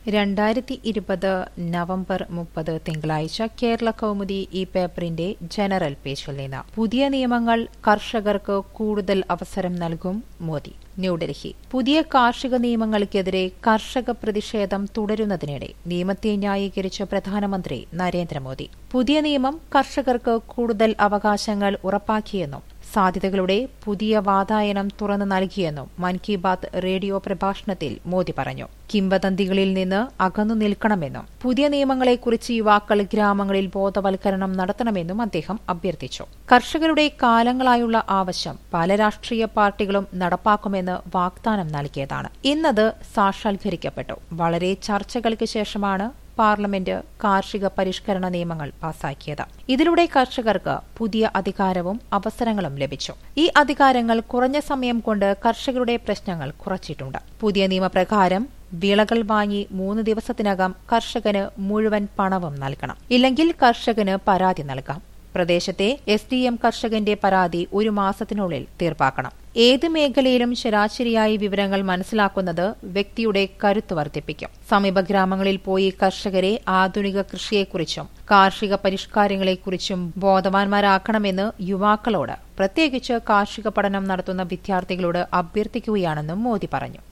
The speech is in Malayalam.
രണ്ടായിരത്തി ഇരുപത് നവംബർ മുപ്പത് തിങ്കളാഴ്ച കേരള കൗമുദി ഈ പേപ്പറിന്റെ ജനറൽ പേജിൽ നിന്ന് പുതിയ നിയമങ്ങൾ കർഷകർക്ക് കൂടുതൽ അവസരം നൽകും മോദി ന്യൂഡൽഹി പുതിയ കാർഷിക നിയമങ്ങൾക്കെതിരെ കർഷക പ്രതിഷേധം തുടരുന്നതിനിടെ നിയമത്തെ ന്യായീകരിച്ച പ്രധാനമന്ത്രി നരേന്ദ്രമോദി പുതിയ നിയമം കർഷകർക്ക് കൂടുതൽ അവകാശങ്ങൾ ഉറപ്പാക്കിയെന്നും സാധ്യതകളുടെ പുതിയ വാതായനം തുറന്നു നൽകിയെന്നും മൻ കി ബാത് റേഡിയോ പ്രഭാഷണത്തിൽ മോദി പറഞ്ഞു കിംവദന്തികളിൽ നിന്ന് അകന്നു നിൽക്കണമെന്നും പുതിയ നിയമങ്ങളെക്കുറിച്ച് യുവാക്കൾ ഗ്രാമങ്ങളിൽ ബോധവൽക്കരണം നടത്തണമെന്നും അദ്ദേഹം അഭ്യർത്ഥിച്ചു കർഷകരുടെ കാലങ്ങളായുള്ള ആവശ്യം പല രാഷ്ട്രീയ പാർട്ടികളും നടപ്പാക്കുമെന്ന് വാഗ്ദാനം നൽകിയതാണ് ഇന്നത് സാക്ഷാത്കരിക്കപ്പെട്ടു വളരെ ചർച്ചകൾക്ക് ശേഷമാണ് പാർലമെന്റ് കാർഷിക പരിഷ്കരണ നിയമങ്ങൾ പാസാക്കിയത് ഇതിലൂടെ കർഷകർക്ക് പുതിയ അധികാരവും അവസരങ്ങളും ലഭിച്ചു ഈ അധികാരങ്ങൾ കുറഞ്ഞ സമയം കൊണ്ട് കർഷകരുടെ പ്രശ്നങ്ങൾ കുറച്ചിട്ടുണ്ട് പുതിയ നിയമപ്രകാരം വിളകൾ വാങ്ങി മൂന്ന് ദിവസത്തിനകം കർഷകന് മുഴുവൻ പണവും നൽകണം ഇല്ലെങ്കിൽ കർഷകന് പരാതി നൽകാം പ്രദേശത്തെ എസ് ഡി എം കർഷകന്റെ പരാതി ഒരു മാസത്തിനുള്ളിൽ തീർപ്പാക്കണം ഏത് മേഖലയിലും ശരാശരിയായി വിവരങ്ങൾ മനസ്സിലാക്കുന്നത് വ്യക്തിയുടെ കരുത്ത് വർദ്ധിപ്പിക്കും സമീപ ഗ്രാമങ്ങളിൽ പോയി കർഷകരെ ആധുനിക കൃഷിയെക്കുറിച്ചും കാർഷിക പരിഷ്കാരങ്ങളെക്കുറിച്ചും ബോധവാന്മാരാക്കണമെന്ന് യുവാക്കളോട് പ്രത്യേകിച്ച് കാർഷിക പഠനം നടത്തുന്ന വിദ്യാർത്ഥികളോട് അഭ്യർത്ഥിക്കുകയാണെന്നും മോദി പറഞ്ഞു